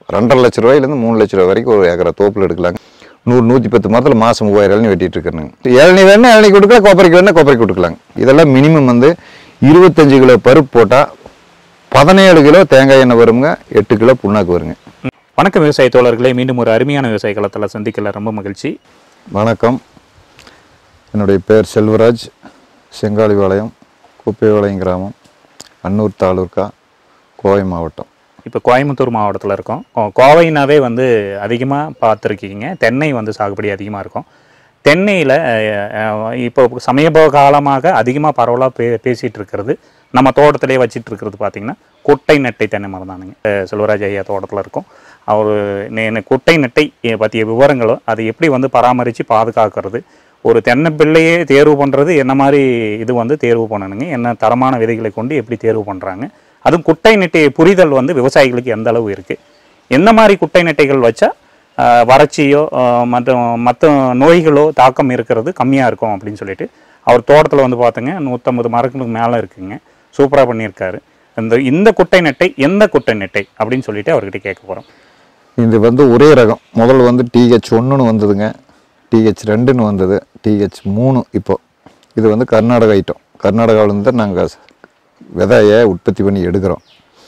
ரெண்டரை லட்ச ரூபாயிலேருந்து மூணு லட்ச ரூபா வரைக்கும் ஒரு ஏக்கரை தோப்பில் எடுக்கலாங்க நூறு நூற்றி பத்து மாதத்தில் மாதம் மூவாயிரம் இளநி வெட்டிட்டு இருக்கிறேங்க இளநி வேணா இளநி கொடுக்கலாம் கொப்பரைக்கு வேணா கொப்பரைக்கு கொடுக்கலாங்க இதெல்லாம் மினிமம் வந்து இருபத்தஞ்சு கிலோ பருப்பு போட்டால் பதினேழு கிலோ தேங்காய் எண்ணெய் வருங்க எட்டு கிலோ புண்ணாக்கு வருங்க வணக்கம் விவசாய தோழர்களே மீண்டும் ஒரு அருமையான விவசாய களத்தில் சந்திக்கல ரொம்ப மகிழ்ச்சி வணக்கம் என்னுடைய பேர் செல்வராஜ் செங்காலிபாளையம் குப்பைபாளையம் கிராமம் அன்னூர் தாலுக்கா கோவை மாவட்டம் இப்போ இப்போ கோயம்புத்தூர் மாவட்டத்தில் இருக்கோம் கோ- கோவைனாவே வந்து அதிகமாக பார்த்துருக்கீங்க தென்னை வந்து சாகுபடி அதிகமாக இருக்கும் தென்னையில் இப்போ சமீப காலமாக அதிகமாக பரவலாக பே பேசிகிட்டு இருக்கிறது நம்ம தோட்டத்திலே வச்சிட்டு இருக்கிறது பார்த்திங்கன்னா குட்டை நெட்டை தென்னை மரம் தானுங்க அஹ் செல்வராஜ் ஐயா தோட்டத்தில் இருக்கும் அவர் நே- குட்டை நெட்டை பற்றிய விவரங்களும் அதை எப்படி வந்து பராமரித்து பாதுகாக்கிறது ஒரு தென்னை பிள்ளையே தேர்வு பண்ணுறது என்ன மாதிரி இது வந்து தேர்வு பண்ணணுங்க என்ன தரமான விதைகளை கொண்டு எப்படி தேர்வு பண்ணுறாங்க அதுவும் குட்டை நெட்டை புரிதல் வந்து விவசாயிகளுக்கு எந்த அளவு இருக்குது எந்த மாதிரி குட்டை நெட்டைகள் வச்சா ஆஹ், வறட்சியோ ஆஹ், மற்றும் மற்ற நோய்களோ தாக்கம் இருக்கிறது கம்மியாக இருக்கும் அப்படின்னு சொல்லிட்டு அவர் தோட்டத்தில் வந்து பார்த்துங்க நூற்றம்பது மரங்களுக்கு மேலே இருக்குங்க சூப்பராக பண்ணியிருக்காரு இந்த இந்த குட்டை நெட்டை எந்த குட்டை நெட்டை அப்படின்னு சொல்லிட்டு அவர்கிட்ட கேட்க போகிறோம் இது வந்து ஒரே ரகம் முதல்ல வந்து டிஹெச் ஒன்றுன்னு வந்ததுங்க டிஹெச் ரெண்டுன்னு வந்தது டிஹெச் மூணு இப்போ இது வந்து கர்நாடகா ஐட்டம் கர்நாடகாவிலேருந்து நாங்கள் விதையை உற்பத்தி பண்ணி எடுக்கிறோம்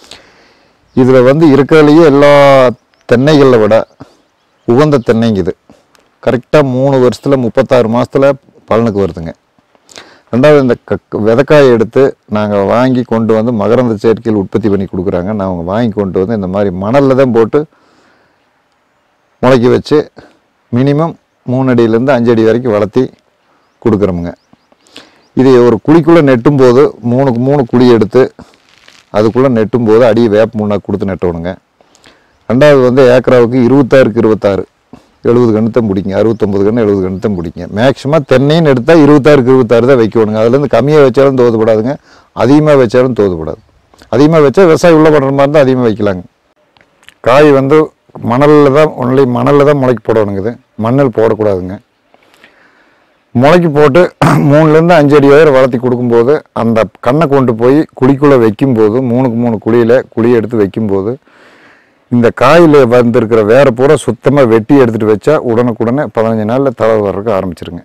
இதில் வந்து இருக்கிறதுலையே எல்லா தென்னைகளை விட உகந்த தென்னைங்க இது கரெக்டாக மூணு வருஷத்தில் முப்பத்தாறு மாதத்தில் பலனுக்கு வருதுங்க ரெண்டாவது இந்த க விதைக்காயை எடுத்து நாங்கள் வாங்கி கொண்டு வந்து மகரந்த சேர்க்கையில் உற்பத்தி பண்ணி கொடுக்குறாங்க நாங்கள் வாங்கி கொண்டு வந்து இந்த மாதிரி மணலில் தான் போட்டு முளைக்க வச்சு மினிமம் மூணு அடியிலேருந்து அஞ்சு அடி வரைக்கும் வளர்த்தி கொடுக்குறோமுங்க இது ஒரு குழிக்குள்ளே நெட்டும்போது மூணுக்கு மூணு குழி எடுத்து அதுக்குள்ளே நெட்டும்போது அடி வேப்ப முன்னாக்கு கொடுத்து நெட்டணுங்க ரெண்டாவது வந்து ஏக்கராவுக்கு இருபத்தாறுக்கு இருபத்தாறு எழுபது கண்ணுத்தான் பிடிங்க அறுபத்தொம்பது கன்று எழுபது கண்ணுத்தான் பிடிங்க மேக்ஸிமம் தென்னைன்னு எடுத்தால் இருபத்தாறுக்கு இருபத்தாறு தான் வைக்கணுங்க அதுலேருந்து கம்மியாக வச்சாலும் தோதுபடாதுங்க அதிகமாக வச்சாலும் தோதுபடாது அதிகமாக வச்சா விவசாயம் உள்ள பண்ணுற மாதிரி இருந்தால் அதிகமாக வைக்கலாங்க காய் வந்து மணலில் தான் ஒன்லி மணலில் தான் முளைக்கு போடணுங்க இது மண்ணில் போடக்கூடாதுங்க முளைக்கு போட்டு மூணுலேருந்து அஞ்சு அடி வரை வளர்த்தி கொடுக்கும்போது அந்த கண்ணை கொண்டு போய் குழிக்குள்ளே வைக்கும்போது மூணுக்கு மூணு குழியில் குழியை எடுத்து வைக்கும்போது இந்த காயில் வந்திருக்கிற வேற பூரா சுத்தமாக வெட்டி எடுத்துகிட்டு வச்சா உடனுக்குடனே பதினஞ்சு நாளில் தலை வர்றதுக்கு ஆரம்பிச்சிருங்க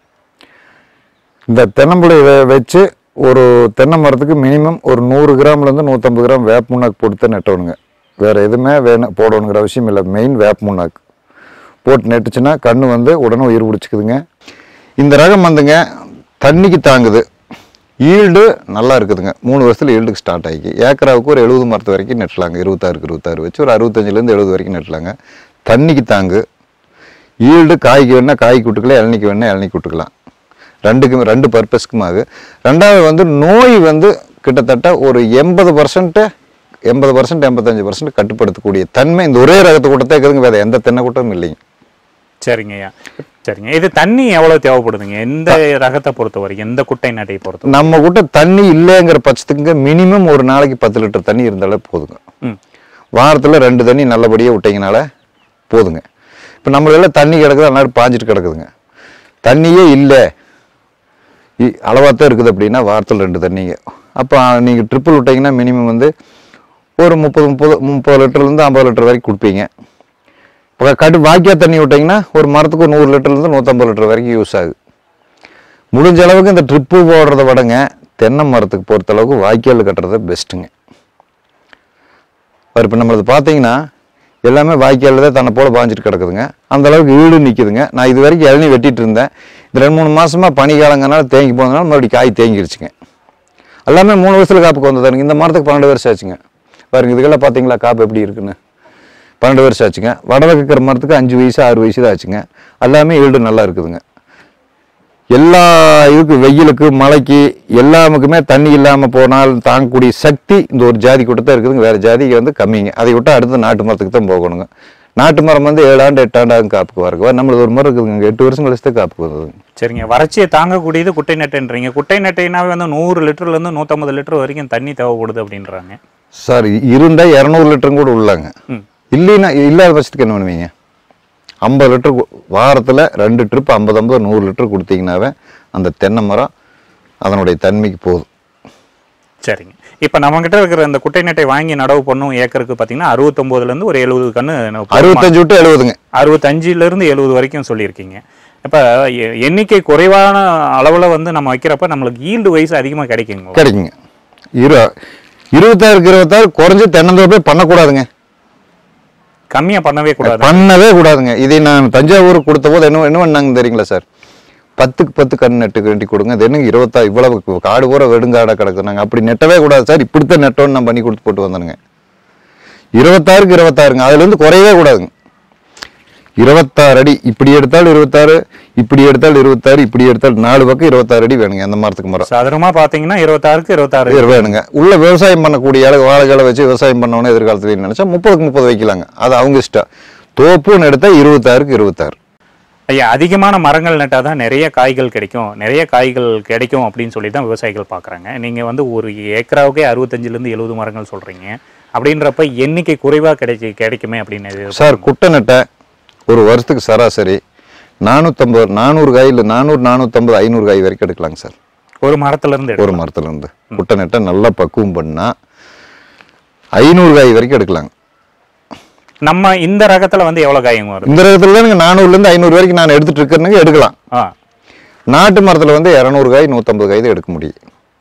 இந்த தென்னம்பிள்ளை வெ- வச்சு ஒரு தென்னை மரத்துக்கு மினிமம் ஒரு நூறு கிராம்லேருந்து நூற்றம்பது கிராம் வேப்ப முன்னாக்கு போட்டு தான் நெட்டணுங்க வேறு எதுவுமே வேணும் போடணுங்கிற அவசியம் இல்லை மெயின் வேப்ப முன்னாக்கு போட்டு நெட்டுச்சுன்னா கண்ணு வந்து உடனே உயிர் பிடிச்சிக்குதுங்க இந்த ரகம் வந்துங்க தண்ணிக்கு தாங்குது ஈல்டு நல்லா இருக்குதுங்க மூணு வருஷத்துல ஈல்டுக்கு ஸ்டார்ட் ஆகி ஏக்கராவுக்கு ஒரு எழுபது மரத்து வரைக்கும் நெட்டலாங்க இருபத்தாறுக்கு இருபத்தாறு வச்சு ஒரு அறுபத்தஞ்சிலேருந்து எழுபது வரைக்கும் நெட்டலாங்க தண்ணிக்கு தாங்கு ஈல்டு காய்க்கு வேணால் காய்க்கு விட்டுக்கலாம் இளநிக்கு வேணால் இளநிக்கு விட்டுக்கலாம் ரெண்டுக்குமே ரெண்டு பர்பஸ்க்கும் ஆகு ரெண்டாவது வந்து நோய் வந்து கிட்டத்தட்ட ஒரு எண்பது பர்சன்ட்டு எண்பது பர்சன்ட் எண்பத்தஞ்சு பர்சன்ட் கட்டுப்படுத்தக்கூடிய தன்மை இந்த ஒரே ரகத்தை கூட்டத்தே இருக்குதுங்க வேறு எந்த தென்னை கூட்டமும் இல்லைங்க சரிங்க ஐயா சரிங்க இது தண்ணி எவ்வளோ தேவைப்படுதுங்க எந்த ரகத்தை பொறுத்த வரைக்கும் எந்த குட்டை நட்டையை பொறுத்த நம்ம கிட்ட தண்ணி இல்லைங்கிற பட்சத்துக்கு மினிமம் ஒரு நாளைக்கு பத்து லிட்டர் தண்ணி இருந்தாலே போதுங்க ம் வாரத்தில் ரெண்டு தண்ணி நல்லபடியாக விட்டீங்கனால போதுங்க இப்போ நம்மளெல்லாம் தண்ணி கிடக்குது அதனால பாஞ்சிட்டு கிடக்குதுங்க தண்ணியே இல்லை அளவாக தான் இருக்குது அப்படின்னா வாரத்தில் ரெண்டு தண்ணிங்க அப்போ நீங்கள் ட்ரிப்பிள் விட்டீங்கன்னா மினிமம் வந்து ஒரு முப்பது முப்பது முப்பது லிட்டர்லேருந்து ஐம்பது லிட்டர் வரைக்கும் கொடுப்பீங்க இப்போ கடு வாக்கியா தண்ணி விட்டிங்கன்னா ஒரு மரத்துக்கு ஒரு நூறு லிட்டர்லேருந்து நூற்றம்பது லிட்டர் வரைக்கும் யூஸ் ஆகுது முடிஞ்ச அளவுக்கு இந்த ட்ரிப்பு போடுறத விடங்க தென்னை மரத்துக்கு பொறுத்த அளவுக்கு வாய்க்கால் கட்டுறது பெஸ்ட்டுங்க இப்போ நம்மளது பார்த்தீங்கன்னா எல்லாமே வாய்க்காலில் தான் தன்னை போல பாஞ்சிட்டு கிடக்குதுங்க அந்த அளவுக்கு ஈடு நிற்குதுங்க நான் இது வரைக்கும் இளநீ வெட்டிட்டு இருந்தேன் இந்த ரெண்டு மூணு மாசமா பனிக்காலங்கனால தேங்கி போனதுனால மறுபடியும் காய் தேங்கிருச்சுங்க எல்லாமே மூணு வருஷத்தில் காப்புக்கு வந்ததுங்க இந்த மரத்துக்கு பன்னெண்டு வருஷம் ஆச்சுங்க பாருங்க இதுக்கெல்லாம் பார்த்தீங்களா காப்பு எப்படி இருக்குன்னு பன்னெண்டு வருஷம் ஆச்சுங்க வடவை இருக்கிற மரத்துக்கு அஞ்சு வயசு ஆறு வயசு தான் ஆச்சுங்க எல்லாமே ஈல்டு நல்லா இருக்குதுங்க எல்லா இதுக்கு வெயிலுக்கு மழைக்கு எல்லாமுக்குமே தண்ணி இல்லாமல் போனால் தாங்கக்கூடிய சக்தி இந்த ஒரு ஜாதி கூட தான் இருக்குதுங்க வேறு ஜாதிக்கு வந்து கம்மிங்க அதை விட்டு அடுத்து நாட்டு மரத்துக்கு தான் போகணுங்க நாட்டு மரம் வந்து ஏழு ஆண்டு எட்டு ஆண்டாகும் காப்புக்கு வரக்கு நம்மளுக்கு ஒரு மரம் இருக்குதுங்க எட்டு வருஷம் கழிச்சு தான் காப்புக்கு வருதுங்க சரிங்க வறட்சியை தாங்கக்கூடியது குட்டை நெட்டைன்றீங்க குட்டை நெட்டைனாவே வந்து நூறு லிட்டர்லேருந்து நூற்றம்பது லிட்டர் வரைக்கும் தண்ணி தேவைப்படுது அப்படின்றாங்க சார் இருந்தால் இரநூறு லிட்டரும் கூட உள்ளாங்க ம் இல்லைன்னா இல்லாத பட்சத்துக்கு என்ன பண்ணுவீங்க ஐம்பது லிட்டர் வாரத்தில் ரெண்டு ட்ரிப் ஐம்பது ஐம்பது நூறு லிட்டர் கொடுத்தீங்கன்னாவே அந்த தென்னை மரம் அதனுடைய தன்மைக்கு போதும் சரிங்க இப்போ நம்மகிட்ட இருக்கிற இந்த குட்டை நெட்டை வாங்கி நடவு பண்ணும் ஏக்கருக்கு பார்த்தீங்கன்னா அறுபத்தொம்போதுலேருந்து ஒரு எழுபது கன்று அறுபத்தஞ்சு விட்டு எழுபதுங்க அறுபத்தஞ்சிலேருந்து எழுபது வரைக்கும் சொல்லியிருக்கீங்க இப்போ எண்ணிக்கை குறைவான அளவில் வந்து நம்ம வைக்கிறப்ப நம்மளுக்கு ஈல்டு வயசு அதிகமாக கிடைக்குங்களா கிடைக்குங்க இரு இருபத்தாறுக்கு இருபத்தாறு குறைஞ்சு தென்னந்தோப்பே பண்ணக்கூடாதுங்க கம்மியாக பண்ணவே கூடாது பண்ணவே கூடாதுங்க இதை நான் தஞ்சாவூர் கொடுத்த போது என்ன என்ன பண்ணாங்க தெரியுங்களா சார் பத்துக்கு பத்து கண் நெட்டு கட்டி கொடுங்க அது என்னங்க இருபத்தா இவ்வளவு காடு பூரா வெடுங்காடாக கிடக்கு நாங்கள் அப்படி நெட்டவே கூடாது சார் இப்படித்தான் நெட்டோன்னு நான் பண்ணி கொடுத்து போட்டு வந்தேனுங்க இருபத்தாறுக்கு இருபத்தாறுங்க அதுலேருந்து குறையவே கூடாதுங்க இருபத்தாறு அடி இப்படி எடுத்தால் இருபத்தாறு இப்படி எடுத்தால் இருபத்தாறு இப்படி எடுத்தால் நாலு பக்கம் இருபத்தாறு அடி வேணுங்க அந்த மரத்துக்கு மரம் சாதாரணமாக பார்த்தீங்கன்னா இருபத்தாறுக்கு இருபத்தாறு இது வேணுங்க உள்ள விவசாயம் பண்ணக்கூடிய ஆளு வாழைகளை வச்சு விவசாயம் பண்ணவனே எதிர்காலத்துல நினைச்சா முப்பதுக்கு முப்பது வைக்கலாங்க அது அவங்க இஷ்டம் தோப்புன்னு எடுத்தா இருபத்தாறுக்கு இருபத்தாறு ஐயா அதிகமான மரங்கள் நட்டால் தான் நிறைய காய்கள் கிடைக்கும் நிறைய காய்கள் கிடைக்கும் அப்படின்னு சொல்லி தான் விவசாயிகள் பார்க்குறாங்க நீங்கள் வந்து ஒரு ஏக்கராவுக்கே அறுபத்தஞ்சிலேருந்து எழுபது மரங்கள் சொல்கிறீங்க அப்படின்றப்ப எண்ணிக்கை குறைவாக கிடைச்சி கிடைக்குமே அப்படின்னு எதிர்பார்க்கறீங்க. சார் குட்டை நட்டை ஒரு வருஷத்துக்கு சராசரி நானூற்றம்பது நானூறு காய் இல்லை நானூறு நானூற்றம்பது ஐநூறு காய் வரைக்கும் எடுக்கலாங்க சார் ஒரு மரத்துலேருந்து எடுக்கும் ஒரு மரத்துல இருந்து குட்டை நட்டை நல்லா பக்குவம் பண்ணா ஐநூறு காய் வரைக்கும் எடுக்கலாங்க நம்ம இந்த ரகத்தில் வந்து எவ்வளோ காய்ங்க வரும் இந்த ரகத்துல தான் நானூறுலேருந்து ஐநூறு வரைக்கும் நான் எடுத்துட்டு இருக்கேனுங்க எடுக்கலாம் ஆ நாட்டு மரத்தில் வந்து இரநூறு காய் நூற்றம்பது காய் தான் எடுக்க முடியும்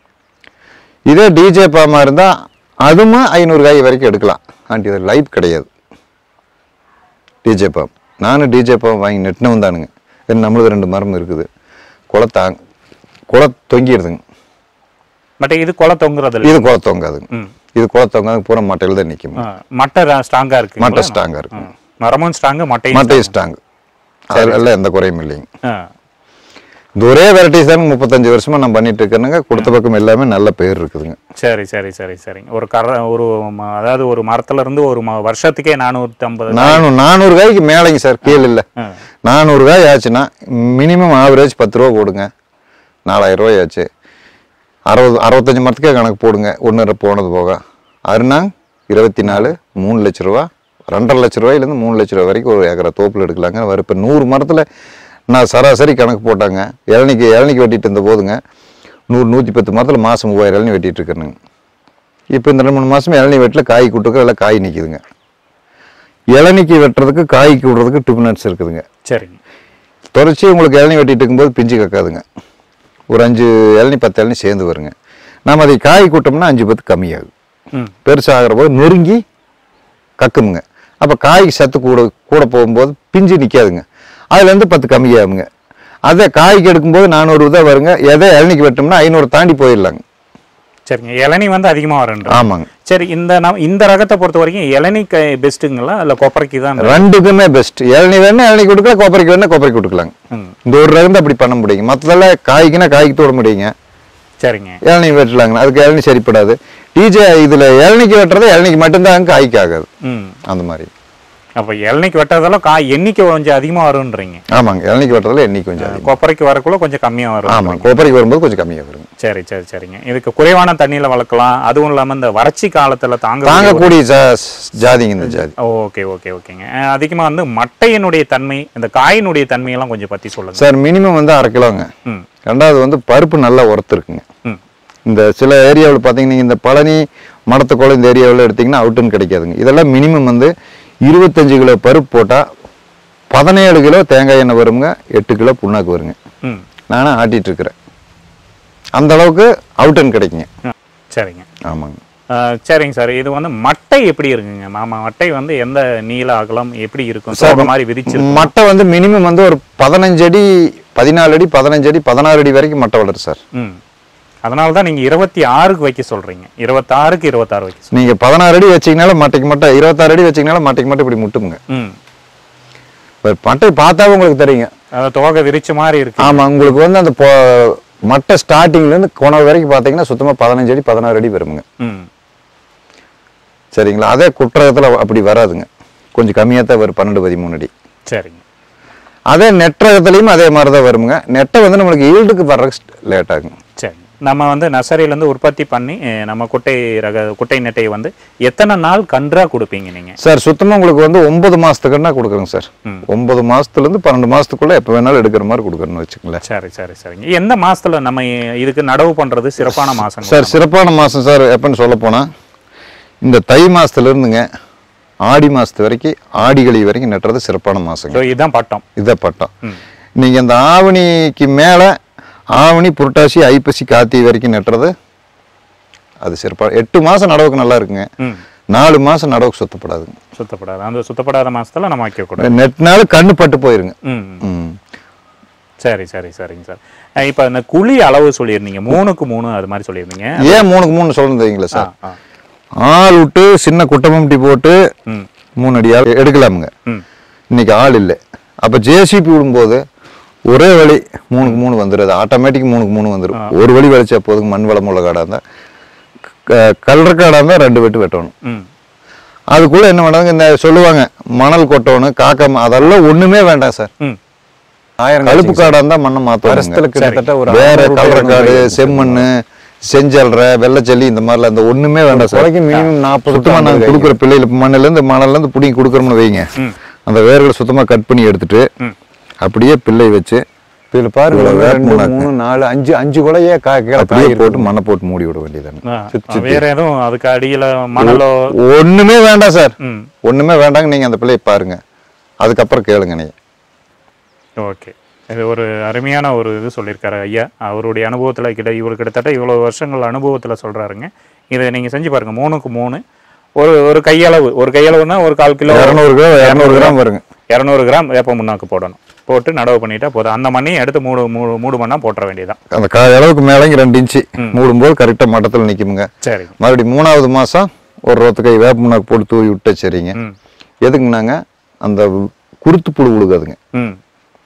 இதே டிஜே பாமா இருந்தால் அதுவும் ஐநூறு காய் வரைக்கும் எடுக்கலாம் ஆண்டி இது லைஃப் கிடையாது டிஜே பாம் நானும் டிஜே பாம் வாங்கி நெட்டினவன் தானுங்க இது நம்மளுக்கு ரெண்டு மரம் இருக்குது குளத்தாங்க குள தொங்கிடுதுங்க பட் இது குலை தொங்குறதில்ல இது குள தொங்காதுங்க ம் இது குள தொங்காது பூரா மட்டையில் தான் நிற்கும் ஆ, மட்டை ஸ்ட்ராங்காக இருக்கு மட்டை ஸ்ட்ராங்காக இருக்கும் மரமும் ஸ்ட்ராங்கு மட்டையும் மட்டை ஸ்ட்ராங் அதில் எந்த குறையும் இல்லைங்க ஆ இந்த ஒரே வெரைட்டிஸ் தானுங்க முப்பத்தஞ்சு வருஷமா நான் பண்ணிட்டு இருக்கேனுங்க கொடுத்த பக்கம் எல்லாமே நல்ல பேர் இருக்குதுங்க சரி சரி சரி சரிங்க ஒரு கர ஒரு ம- அதாவது ஒரு மரத்துல இருந்து ஒரு ம- வருஷத்துக்கே நானூற்றி ஐம்பது நானூறு நானூறு காய்க்கு மேலேங்க சார் கீழே இல்லை ஆ. நானூறு காய் ஆச்சுன்னா மினிமம் ஆவரேஜ் பத்து ரூபா போடுங்க நாலாயிரம் ரூபாய் ஆச்சு அறுபது அறுபத்தஞ்சு மரத்துக்கே கணக்கு போடுங்க ஒன்று போனது போக அருணாங் இருபத்தி நாலு மூணு லட்ச ரூபா ரெண்டரை லட்ச ரூபாயிலேருந்து மூணு லட்ச ரூபா வரைக்கும் ஒரு ஏக்கரை தோப்பில் எடுக்கலாங்க வர இப்போ நூறு மரத்தில் நான் சராசரி கணக்கு போட்டாங்க இளநிக்கு இளநிக்கு வெட்டிட்டு இருந்த போதுங்க நூறு நூற்றி பத்து மரத்தில் மாதம் மூவாயிரம் இளநி வெட்டிட்டு இருக்கேனுங்க இப்போ இந்த ரெண்டு மூணு மாதம் இளநி வெட்டில் காய் கூட்டுக்கு எல்லாம் காய் நிற்கிதுங்க இளநிக்கு வெட்டுறதுக்கு காய்க்கு விடுறதுக்கு டூ மினிட்ஸ் இருக்குதுங்க சரிங்க தொடர்ச்சி உங்களுக்கு இளநி வெட்டிட்டு இருக்கும்போது பிஞ்சு கக்காதுங்க ஒரு அஞ்சு இளநி பத்து இளநி சேர்ந்து வருங்க நம்ம அதை காய் கூட்டோம்னா அஞ்சு பத்து கம்மியாகும் ம் பெருசாகிற போது நெருங்கி கக்குமுங்க அப்போ காய்க்கு சத்து கூட கூட போகும்போது பிஞ்சு நிற்காதுங்க அதுலேருந்து பத்து கம்மியாகுங்க அதை காய்க்கு எடுக்கும்போது நானூறு தான் வருங்க எதை இளநிக்கு வெட்டோம்னா ஐநூறு தாண்டி போயிடலாங்க சரிங்க இளநி வந்து அதிகமாக வருன்ற ஆமாங்க சரி இந்த நம் இந்த ரகத்தை பொறுத்த வரைக்கும் இளநி பெஸ்ட்டுங்களா இல்லை கொப்பரைக்கு தான் ரெண்டுக்குமே பெஸ்ட் இளநி வேணா இளநி கொடுக்கலாம் கொப்பரைக்கு வேணா கொப்பரைக்கு கொடுக்கலாங்க ம் இந்த ஒரு ரகம் தான் அப்படி பண்ண முடியுங்க மற்றதெல்லாம் காய்க்குன்னா காய்க்கு தோட முடியுங்க சரிங்க இளநீ வெட்டலாங்க அதுக்கு இளநீ சரிப்படாது டிஜே இதில் இளநிக்கு வெட்டுறது இளநிக்கு மட்டும்தான் காய்க்கு ஆகாது ம் அந்த மாதிரி அப்போ இளநிக்கு வெட்டறதெல்லாம் காய் எண்ணிக்கை கொஞ்சம் அதிகமாக வரும்ன்றீங்க ஆமாங்க இளநிக்கு வெட்டுறதுல எண்ணெய் கொஞ்சம் அதிகம் கொப்பரைக்கு வரக்குள்ள கொஞ்சம் கம்மியாக வரும் ஆமாங்க கொப்பரைக்கு வரும்போது கொஞ்சம் கம்மியாக வருங்க சரி சரி சரிங்க இதுக்கு குறைவான தண்ணியில் வளர்க்கலாம் அதுவும் இல்லாமல் இந்த வறட்சி காலத்தில் தாங்க தாங்கக்கூடிய ஜா- ஜாதிங்க இந்த ஜாதி ஓகே ஓகே ஓகேங்க அதிகமாக வந்து மட்டையினுடைய தன்மை இந்த காயினுடைய தன்மையெல்லாம் கொஞ்சம் பற்றி சொல்லுங்க சார் மினிமம் வந்து அரை கிலோங்க ம் ரெண்டாவது வந்து பருப்பு நல்லா உரத்து இருக்குங்க ம் இந்த சில ஏரியாவில் பார்த்தீங்கன்னா இந்த பழனி மடத்துக்கோளம் இந்த ஏரியாவில் எடுத்தீங்கன்னா அவுட்டுன்னு கிடைக்காதுங்க இதெல்லாம் மினிமம் வந்து இருபத்தஞ்சு கிலோ பருப்பு போட்டால் பதினேழு கிலோ தேங்காய் எண்ணெய் வருங்க எட்டு கிலோ புண்ணாக்கு வருங்க ம் நானும் ஆட்டிட்டு இருக்கிறேன் அந்த அளவுக்கு அவுட்டன் கிடைக்குங்க ம். சரிங்க ஆமாங்க ஆ, சரிங்க சார் இது வந்து மட்டை எப்படி இருக்குங்க மாமா மட்டை வந்து எந்த நீள அகலம் எப்படி இருக்கும் சோக மாதிரி விரிச்சு மட்டை வந்து மினிமம் வந்து ஒரு பதினஞ்சு அடி பதினாலு அடி பதினஞ்சு அடி பதினாறு அடி வரைக்கும் மட்டை வளரும் சார் ம் அதனால தான் நீங்கள் இருபத்தி ஆறுக்கு வைக்க சொல்கிறீங்க இருபத்தாறுக்கு இருபத்தாறு வைக்க சொல்றீங்க. நீங்க பதினாறு அடி வச்சீங்கனாலும் மட்டைக்கு மட்டை இருபத்தாறு அடி வச்சீங்கனாலும் மட்டைக்கு மட்டும் இப்படி முட்டுமுங்க ம் இப்ப மட்டை பார்த்தாவே உங்களுக்கு தெரியுங்க அதாவது தோகை விரிச்ச மாதிரி இருக்கு ஆமா உங்களுக்கு வந்து அந்த பொ- மட்டை ஸ்டார்டிங்ல இருந்து கொணவு வரைக்கும் பார்த்தீங்கன்னா சுத்தமா பதினஞ்சு அடி பதினாறு அடி வருமுங்க ம் சரிங்களா அதே குற்றகத்துல அப்படி வராதுங்க கொஞ்சம் கம்மியாக தான் வரும் பன்னெண்டு பதிமூணு அடி சரிங்க அதே நெற்றகத்துலையும் அதே மாதிரி தான் வருமுங்க நெட்டை வந்து நம்மளுக்கு ஈல்டுக்கு வர்றதுக்கு லேட் ஆகுங்க சரி நம்ம வந்து நர்சரியிலேருந்து உற்பத்தி பண்ணி அஹ், நம்ம குட்டை ரக குட்டை நெட்டையை வந்து எத்தனை நாள் கன்றா கொடுப்பீங்க நீங்கள் சார் சுத்தமாக உங்களுக்கு வந்து ஒன்பது மாதத்துக்குன்னா கொடுக்குறோங்க சார் ம். ஒன்பது மாதத்துலேருந்து பன்னெண்டு மாதத்துக்குள்ளே எப்போ வேணாலும் எடுக்கிற மாதிரி கொடுக்குறேன்னு வச்சுக்கங்களேன் சரி சரி சரிங்க எந்த மாசத்துல நம்ம இதுக்கு நடவு பண்றது சிறப்பான மாசம் சார் சிறப்பான மாதம் சார் எப்போன்னு சொல்ல போனால் இந்த தை மாசத்துல இருந்துங்க ஆடி மாதத்து வரைக்கும் ஆடிகளி வரைக்கும் நட்டுறது சிறப்பான மாதங்க ஸோ இதுதான் பட்டம் இதை பட்டம் ம். நீங்கள் இந்த ஆவணிக்கு மேலே ஆவணி புரட்டாசி ஐப்பசி கார்த்திகை வரைக்கும் நட்டுறது அது சிறப்பாக எட்டு மாதம் நடவுக்கு நல்லா இருக்குங்க ம் நாலு மாதம் நடவுக்கு சுத்தப்படாதுங்க சுத்தப்படாது அந்த சுத்தப்படாத மாசத்துல நம்ம வைக்கக்கூடாது நெட்னாலும் கண்ணு பட்டு போயிருங்க ம் ம். ம் சரி சரி சரிங்க சார் அஹ் இப்போ இந்த குழி அளவு சொல்லியிருந்தீங்க மூணுக்கு மூணு அது மாதிரி சொல்லியிருந்தீங்க ஏன் மூணுக்கு மூணு சொல்லணும் தெரியுங்களா ஆ சார் ஆ ஆள் விட்டு சின்ன குட்டமம்டி போட்டு ம் மூணு அடி ஆள் எடுக்கலாமுங்க ம் இன்னைக்கு ஆள் இல்லை அப்போ ஜேசிபி விடும்போது ஒரே வழி மூணுக்கு மூணு வந்துடுது ஆட்டோமேட்டிக் மூணுக்கு மூணு வந்துடும் ஒரு வழி வளைச்சா போதுங்க மண் வளம் உள்ள காடாக இருந்தால் கலர் காடாக இருந்தால் ரெண்டு வெட்டு வெட்டணும் ம் அதுக்குள்ளே என்ன பண்ணுவாங்க இந்த சொல்லுவாங்க மணல் கொட்டணும் காக்கம் அதெல்லாம் ஒன்றுமே வேண்டாம் சார் ம் ஆயிரம் கழுப்பு காடாக இருந்தால் மண்ணை வருஷத்துல மாற்றுவாங்க கிட்டத்தட்ட ஒரு வேற 600 கலர் காடு இருக்கும். செம்மண் செஞ்சல்ற வெள்ளச்சல்லி இந்த மாதிரிலாம் அந்த ஒண்ணுமே வேண்டாம் சார் குறைக்கு minimum 40 சுத்தமா to நாங்க 50 கொடுக்குற பிள்ளைகள் மண்ணுல இருந்து மணல்ல இருந்து புடிங்கி கொடுக்குறோம்னு வைங்க ம். அந்த வேர்களை சுத்தமா கட் பண்ணி எடுத்துட்டு ம். அப்படியே பிள்ளை வச்சு இதுல பாருங்க இவ்வளவு ஒண்ணு, வேப்ப ரெண்டு முன்னாக்கு. மூணு நாலு அஞ்சு அஞ்சு கொலையே கா கீழே அப்படியே காய் போட்டு மண்ணை போட்டு மூடி விட வேண்டியதானே ஆ, வேற எதுவும் அதுக்கு அடியில மணலோ ஒண்ணுமே வேண்டாம் சார் ம் ஒண்ணுமே வேண்டாங்க நீங்க அந்த பிள்ளையை பாருங்க அதுக்கப்புறம் கேளுங்க நீங்க ஓகே இது ஒரு அருமையான ஒரு இது சொல்லியிருக்காரு ஐயா அவருடைய அனுபவத்தில் கிட்ட இவர் கிட்டத்தட்ட இவ்வளோ வருஷங்கள் அனுபவத்தில் சொல்கிறாருங்க இதை நீங்கள் செஞ்சு பாருங்கள் மூணுக்கு மூணு ஒரு ஒரு கையளவு ஒரு கையளவுனா ஒரு கால் கிலோ இரநூறு கிலோ இரநூறு கிராம் வருங்க இரநூறு கிராம் வேப்ப முன்னாக்கு போடணும் போட்டு நடவு பண்ணிட்டா போதும் அந்த மண்ணையும் எடுத்து மூடு மூடு மூடு மண்ணா போட்டுற வேண்டியதான் அந்த காய் அளவுக்கு மேலேங்க ரெண்டு இன்ச்சு மூடும்போது கரெக்டாக மட்டத்தில் நிக்குமுங்க சரி மறுபடியும் மூணாவது மாசம் ஒரு ரோத்து கை வேப்ப முன்னாக்கு போட்டு தூவி விட்டு சரிங்க ம் எதுக்குனாங்க அந்த குருத்து புழு உழுகாதுங்க ம்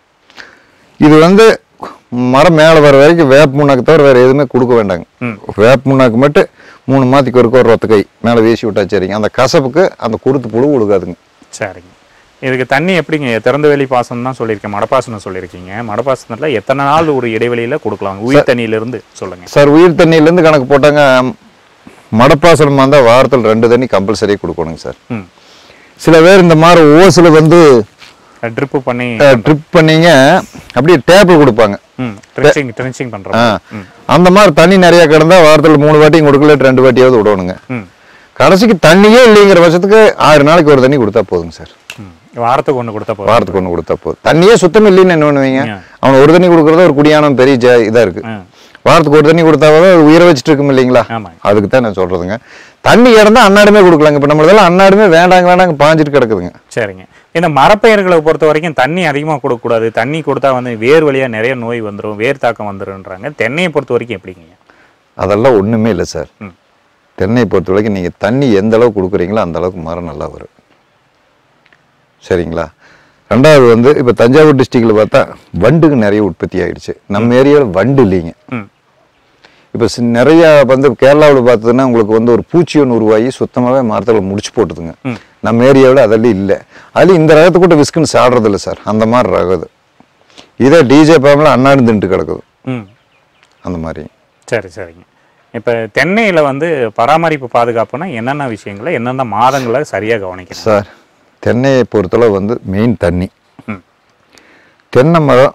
இது வந்து மரம் மேலே வர வரைக்கும் வேப்ப முன்னாக்கு தவிர வேறு எதுவுமே கொடுக்க வேண்டாங்க ம். வேப்ப முன்னாக்கு மட்டும் மூணு மாத்திக்கு ஒருக்க ஒரு ரொத்த கை மேலே வீசி விட்டா சரிங்க அந்த கசப்புக்கு அந்த குருத்து புழு உழுகாதுங்க சரிங்க இதுக்கு தண்ணி எப்படிங்க திறந்த வெளி பாசனம் தான் சொல்லியிருக்கேன் மடப்பாசனம் சொல்லியிருக்கீங்க மடப்பாசனத்தில் எத்தனை நாள் ஒரு இடைவெளியில் கொடுக்கலாம் உயிர் தண்ணியிலிருந்து சொல்லுங்கள் சார் உயிர் தண்ணியிலேருந்து கணக்கு போட்டாங்க மடப்பாசனமாக இருந்தால் வாரத்தில் ரெண்டு தண்ணி கம்பல்சரி கொடுக்கணுங்க சார் ம் சில பேர் இந்த மாதிரி ஓசில் வந்து ட்ரிப்பு பண்ணி ட்ரிப் பண்ணீங்க அப்படியே டேபிள் கொடுப்பாங்க ம் ட்ரென்ச்சிங் ட்ரென்ச்சிங் பண்ணுறோம் ஆ அந்த மாதிரி தண்ணி நிறைய கிடந்தா வாரத்தில் மூணு வாட்டியும் கொடுக்கல ரெண்டு வாட்டியாவது விடணுங்க ம் கடைசிக்கு தண்ணியே இல்லைங்கிற பட்சத்துக்கு ஆறு நாளைக்கு ஒரு தண்ணி கொடுத்தா போதுங்க சார் ம் வாரத்துக்கு ஒன்று கொடுத்தா போதும் வாரத்துக்கு ஒன்று கொடுத்தா போதும் தண்ணியே சுத்தம் இல்லைன்னு என்ன பண்ணுவீங்க ஆ. அவன் ஒரு தண்ணி கொடுக்குறது ஒரு குடியானம் பெரிய ஜ இதாக இருக்கு ஆ வாரத்துக்கு ஒரு தண்ணி கொடுத்தாவது அது உயிரை வச்சுட்டு இருக்கும் இல்லைங்களா ஆமாங்க அதுக்கு தான் நான் சொல்றதுங்க தண்ணி கிடந்தா அன்னாடுமே கொடுக்கலாங்க இப்போ நம்மளதெல்லாம் அன்னாடுமே வேண்டாங்க வேண்டாங்க பாஞ்சிட்டு கிடக்குதுங்க சரிங்க இந்த மரப்பயிர்களை பொறுத்த வரைக்கும் தண்ணி அதிகமாக கொடுக்கக்கூடாது தண்ணி கொடுத்தா வந்து வேர் வழியாக நிறைய நோய் வந்துடும் வேர் தாக்கம் வந்துருன்றாங்க தென்னையை பொறுத்த வரைக்கும் எப்படிங்க அதெல்லாம் ஒண்ணுமே இல்லை சார் ம். தென்னை பொறுத்த வரைக்கும் நீங்க தண்ணி எந்த அளவுக்கு கொடுக்குறீங்களோ அந்த அளவுக்கு மரம் நல்லா வரும் சரிங்களா ரெண்டாவது வந்து இப்போ தஞ்சாவூர் டிஸ்ட்ரிக்டில் பார்த்தா வண்டுக்கு நிறைய உற்பத்தி ஆயிடுச்சு நம்ம ஏரியாவில் வண்டு இல்லைங்க ம் இப்போ நிறைய வந்து கேரளாவில் பார்த்ததுன்னா உங்களுக்கு வந்து ஒரு பூச்சி ஒன்று உருவாகி சுத்தமாகவே மரத்தில் முடிச்சு போட்டுதுங்க ம். நம்ம ஏரியாவில் அதெல்லாம் இல்லை அதுலேயும் இந்த ரகத்தை கூட விஸ்குன்னு சாடுறது இல்லை சார் அந்த மாதிரி ரகம் இதே டிஜே பேமில் அன்னாடு தின்ட்டு கிடக்குது ம் அந்த மாதிரி சரி சரிங்க இப்போ தென்னையில் வந்து பராமரிப்பு பாதுகாப்புனா என்னென்ன விஷயங்களை எந்தெந்த மாதங்களை சரியாக கவனிக்கணும் சார் தென்னையை பொறுத்தளவு வந்து மெயின் தண்ணி ம் தென்னை மரம்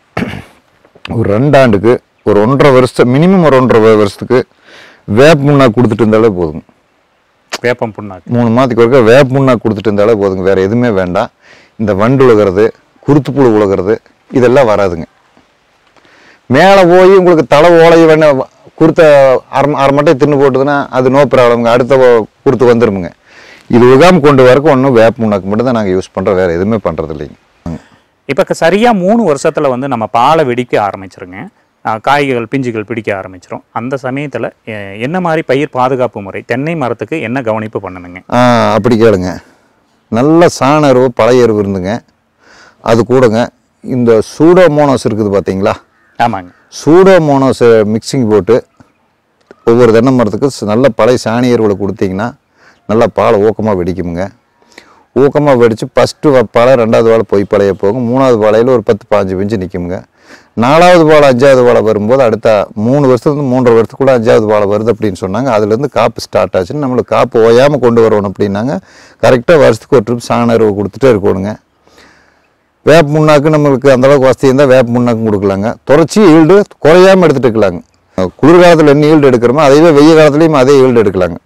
ஒரு ரெண்டாண்டுக்கு ஒரு ஒன்றரை வருஷம் மினிமம் ஒரு ஒன்றரை வ- வருஷத்துக்கு வேப்ப முன்னா கொடுத்துட்டு இருந்தாலே போதுங்க வேப்பம் புண்ணாக்கு மூணு மாதத்துக்கு ஒருக்க வேப்ப முன்னா கொடுத்துட்டு இருந்தாலே போதுங்க வேற எதுவுமே வேண்டாம் இந்த வண்டு உலகிறது குருத்துப்புழு உலகிறது இதெல்லாம் வராதுங்க மேலே போய் உங்களுக்கு தலை ஓலை வேணா குருத்த அரை அரை மட்டை தின்னு போட்டுதுன்னா அது நோ ப்ராப்ளம்ங்க அடுத்த வ- குருத்து வந்துருமுங்க இது உகாம கொண்டு வரக்கு ஒன்றும் வேப்ப முன்னாக்கு மட்டும் தான் நாங்கள் யூஸ் பண்ணுறோம் வேறு எதுவுமே பண்ணுறது இல்லைங்க இப்போ சரியாக மூணு வருஷத்தில் வந்து நம்ம பாலை வெடிக்க ஆரம்பிச்சிருங்க ஆஹ் காய்கள் பிஞ்சுகள் பிடிக்க ஆரம்பிச்சிரும் அந்த சமயத்தில் என்ன மாதிரி பயிர் பாதுகாப்பு முறை தென்னை மரத்துக்கு என்ன கவனிப்பு பண்ணணுங்க ஆ அப்படி கேளுங்க நல்ல சாண எருவு பழைய எருவு இருந்துங்க அது கூடங்க இந்த சூடோமோனோஸ் இருக்குது பார்த்தீங்களா ஆமாங்க சூடோமோனோஸ் மிக்சிங் போட்டு ஒவ்வொரு தென்னை மரத்துக்கு ச- நல்ல பழைய சாணி எருவில் கொடுத்தீங்கன்னா நல்லா பாலை ஊக்கமாக வெடிக்குமுங்க ஊக்கமாக வெடித்து ஃபஸ்ட்டு பாலை ரெண்டாவது வாழை பொய் பழைய போகும் மூணாவது வாழையில் ஒரு பத்து பாஞ்சு பிஞ்சு நிற்குமுங்க நாலாவது வாழை அஞ்சாவது வாழை வரும்போது அடுத்த மூணு வருஷத்துலேருந்து மூன்றரை வருஷத்துக்குள்ள அஞ்சாவது வாழை வருது அப்படின்னு சொன்னாங்க அதுலேருந்து காப்பு ஸ்டார்ட் ஆச்சுன்னு நம்மளுக்கு காப்பு ஓயாமல் கொண்டு வரணும் அப்படின்னாங்க கரெக்டாக வருஷத்துக்கு ஒரு ட்ரிப் சாண அருவை கொடுத்துட்டே இருக்கணுங்க வேப்ப முன்னாக்கு நம்மளுக்கு அந்த அளவுக்கு வசதி இருந்தால் வேப்ப முன்னாக்கும் கொடுக்கலாங்க தொடர்ச்சி ஈல்டு குறையாமல் எடுத்துட்டு இருக்கலாங்க குளிர்காலத்தில் என்ன ஈல்டு எடுக்கிறோமோ அதையே வெயில் காலத்துலேயும் அதே ஈல்டு எடுக்கலாங்க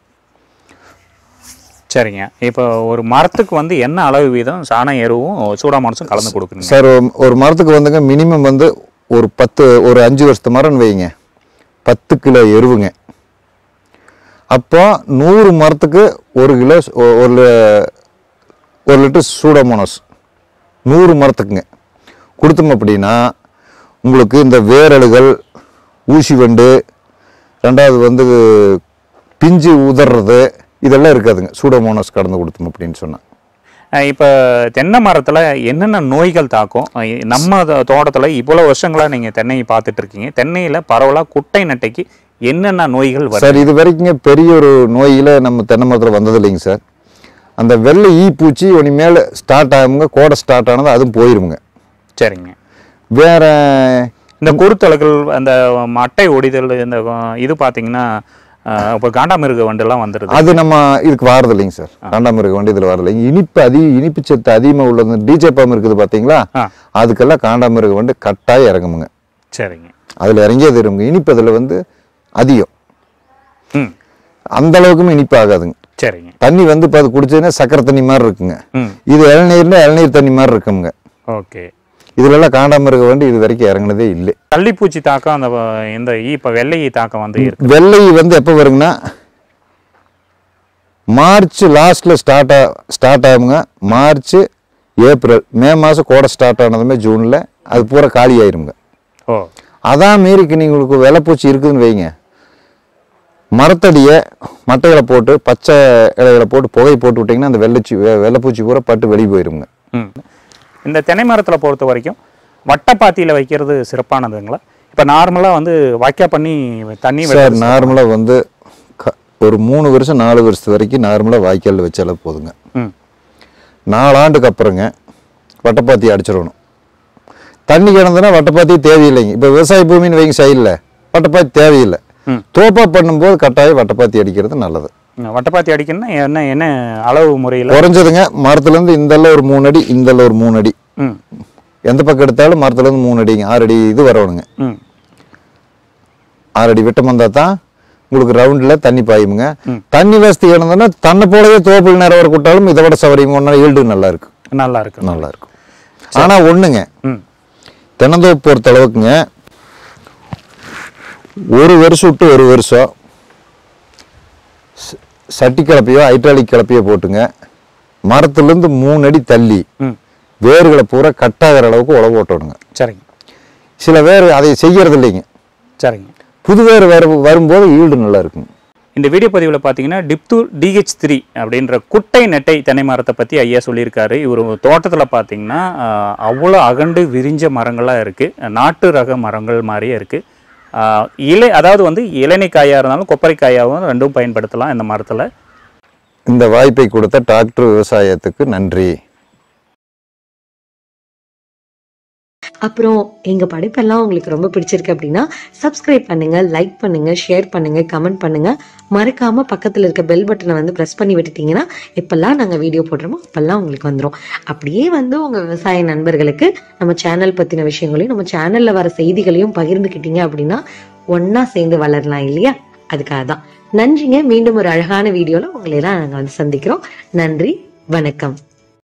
சரிங்க இப்போ ஒரு மரத்துக்கு வந்து என்ன அளவு வீதம் சாண எருவும் சூடாமோனஸும் கலந்து கொடுக்குறீங்க சார் ஒரு- ஒரு மரத்துக்கு வந்துங்க மினிமம் வந்து ஒரு பத்து ஒரு அஞ்சு வருஷத்து மரம்னு வைங்க பத்து கிலோ எருவுங்க அப்போ நூறு மரத்துக்கு ஒரு கிலோ ஸ்- ஒ- ஒரு லி- ஒரு லிட்டர் சூடோமோனஸ் நூறு மரத்துக்குங்க கொடுத்தோம் அப்படின்னா உங்களுக்கு இந்த வேரலுகள் ஊசி வண்டு ரெண்டாவது வந்து பிஞ்சு உதறது இதெல்லாம் இருக்காதுங்க சூடோமோனஸ் கடந்து கொடுத்தோம் அப்படின்னு சொன்னால் அஹ் இப்போ தென்னை மரத்தில் என்னென்ன நோய்கள் தாக்கும் அஹ் நம்ம தோ- தோட்டத்துல இவ்வளோ வருஷங்களா நீங்கள் தென்னையை பார்த்துட்டு இருக்கீங்க தென்னையில் பரவலாக குட்டை நட்டைக்கு என்னென்ன நோய்கள் வரும் சார் இது வரைக்குங்க பெரிய ஒரு நோயில் நம்ம தென்னை மரத்தில் வந்தது இல்லைங்க சார் அந்த வெள்ளை ஈ பூச்சி இனிமேல் ஸ்டார்ட் ஆகுங்க கோடை ஸ்டார்ட் ஆனது அதுவும் போயிருமுங்க சரிங்க வேற இந்த குருத்தலைகள் அந்த மட்டை ஒடிதல் இந்த அஹ், இது பார்த்தீங்கன்னா அஹ், இப்போ காண்டாமிருக வண்டெல்லாம் வந்துடுது அது நம்ம இதுக்கு வாரது இல்லைங்க சார் காண்டாமிருக வண்டி இதில் வரது இல்லைங்க இனிப்பு அதிக இனிப்பு சத்து அதிகமாக உள்ளது டிஜே பாம் இருக்குது பார்த்தீங்களா ஆ அதுக்கெல்லாம் காண்டாமிருக வண்டு கட்டாயம் இறங்குமுங்க சரிங்க அதில் இறங்கியே தருமுங்க இனிப்பு அதில் வந்து அதிகம் ம் அந்த அளவுக்குமே இனிப்பு ஆகாதுங்க சரிங்க தண்ணி வந்து இப்போ அது குடிச்சதுன்னா சக்கரை தண்ணி மாதிரி இருக்குங்க ம் இது இளநீர்னா இளநீர் தண்ணி மாதிரி இருக்குங்க ஓகே இதுலலாம் காண்டாமிருக வண்டி இது வரைக்கும் இறங்குனதே இல்லை தள்ளிப்பூச்சி தாக்கம் அந்த வ- இந்த ஈ இப்போ வெள்ளை ஈ தாக்கம் வந்து இருக்கு வெள்ளை வந்து எப்போ வருங்கன்னா மார்ச் லாஸ்ட்ல ஸ்டார்ட் ஆ ஸ்டார்ட் ஆகுங்க மார்ச் ஏப்ரல் மே மாதம் கோடை ஸ்டார்ட் ஆனதுமே ஜூனில் அது பூரா காலி ஆயிருங்க ஓ அதான் மீறிக்கு நீங்களுக்கு வெள்ளைப்பூச்சி இருக்குதுன்னு வைங்க மரத்தடியை மட்டைகளை போட்டு பச்சை இலைகளை போட்டு புகை போட்டு விட்டிங்கன்னா அந்த வெள்ளைச்சி வெ- வெள்ளைப்பூச்சி பூரா பட்டு வெளியே போயிருங்க ம் இந்த தென்னை மரத்தில் பொறுத்த வரைக்கும் வட்டப்பாத்தியில் வைக்கிறது சிறப்பானதுங்களா இப்போ நார்மலாக வந்து வாய்க்கா பண்ணி தண்ணி சார் விடுறது நார்மலாக வந்து க- ஒரு மூணு வருஷம் நாலு வருஷத்து வரைக்கும் நார்மலாக வாய்க்காலில் வச்சாலே போதுங்க ம் நாலாண்டுக்கு அப்புறங்க வட்டப்பாத்தி அடிச்சிடணும் தண்ணி கிடந்துன்னா வட்டப்பாத்தி தேவையில்லைங்க இப்போ விவசாய பூமின்னு வைங்க சைடில் வட்டப்பாத்தி தேவையில்லை ம். தோப்பா பண்ணும்போது கட்டாயம் வட்டப்பாத்தி அடிக்கிறது நல்லது ம், வட்டப்பாத்தி அடிக்கணும்னா என்ன என்ன அளவு முறையில் குறைஞ்சதுங்க மரத்துலேருந்து இந்தல்ல ஒரு மூணு அடி இந்தல்ல ஒரு மூணு அடி ம் எந்த பக்கம் எடுத்தாலும் மரத்துலேருந்து மூணு அடிங்க ஆறு அடி இது வரணுங்க ம் ஆறு அடி விட்டம் வந்தால் தான் உங்களுக்கு ரவுண்டில் தண்ணி பாயுமுங்க ம். தண்ணி வசதி கிடந்ததுன்னா தன்னை போலவே தோப்பில் நிறைய கூட்டாலும் இதை விட சவரியம் ஒன்றா ஈல்டு நல்லா இருக்கு நல்லா இருக்கு நல்லா இருக்கும் ஆனால் ஒன்றுங்க ம் தென்னந்தோப்பு பொறுத்த அளவுக்குங்க ஒரு வருஷம் விட்டு ஒரு வருஷம் ச- சட்டி கலப்பையோ ஹைட்ராலிக் கலப்பையோ போட்டுங்க மரத்துலேருந்து மூணு அடி தள்ளி ம் வேர்களை பூரா கட்டாகிற அளவுக்கு உழவு ஓட்டணுங்க சரிங்க சில வேர் அதை செய்யறது இல்லைங்க சரிங்க புது வேர் வேறு வரும்போது ஈல்டு நல்லா இருக்குங்க இந்த வீடியோ பதிவில் பார்த்தீங்கன்னா டிப்து டிஹெச் த்ரீ அப்படின்ற குட்டை நெட்டை தென்னை மரத்தை பற்றி ஐயா சொல்லியிருக்காரு இவர் தோட்டத்தில் பார்த்தீங்கன்னா ஆஹ், அவ்வளோ அகண்டு விரிஞ்ச மரங்களாக இருக்குது நாட்டு ரக மரங்கள் மாதிரியே இருக்குது இலை அதாவது வந்து இளநீக்காயாக இருந்தாலும் கொப்பரைக்காயாகவும் ரெண்டும் பயன்படுத்தலாம் இந்த மரத்தில் இந்த வாய்ப்பை கொடுத்த டாக்டர் விவசாயத்துக்கு நன்றி அப்புறம் எங்க படைப்பெல்லாம் உங்களுக்கு ரொம்ப பிடிச்சிருக்கு அப்படின்னா சப்ஸ்கிரைப் பண்ணுங்க லைக் பண்ணுங்க ஷேர் பண்ணுங்க கமெண்ட் பண்ணுங்க மறக்காம பக்கத்துல இருக்க பெல் பட்டனை வந்து பிரஸ் பண்ணி விட்டுட்டீங்கன்னா எப்பெல்லாம் நாங்க வீடியோ போடுறோமோ அப்பெல்லாம் உங்களுக்கு வந்துடும் அப்படியே வந்து உங்க விவசாய நண்பர்களுக்கு நம்ம சேனல் பத்தின விஷயங்களையும் நம்ம சேனல்ல வர செய்திகளையும் பகிர்ந்துக்கிட்டீங்க அப்படின்னா ஒண்ணா சேர்ந்து வளரலாம் இல்லையா அதுக்காக தான் நன்றிங்க மீண்டும் ஒரு அழகான வீடியோல உங்களை எல்லாம் நாங்க வந்து சந்திக்கிறோம் நன்றி வணக்கம்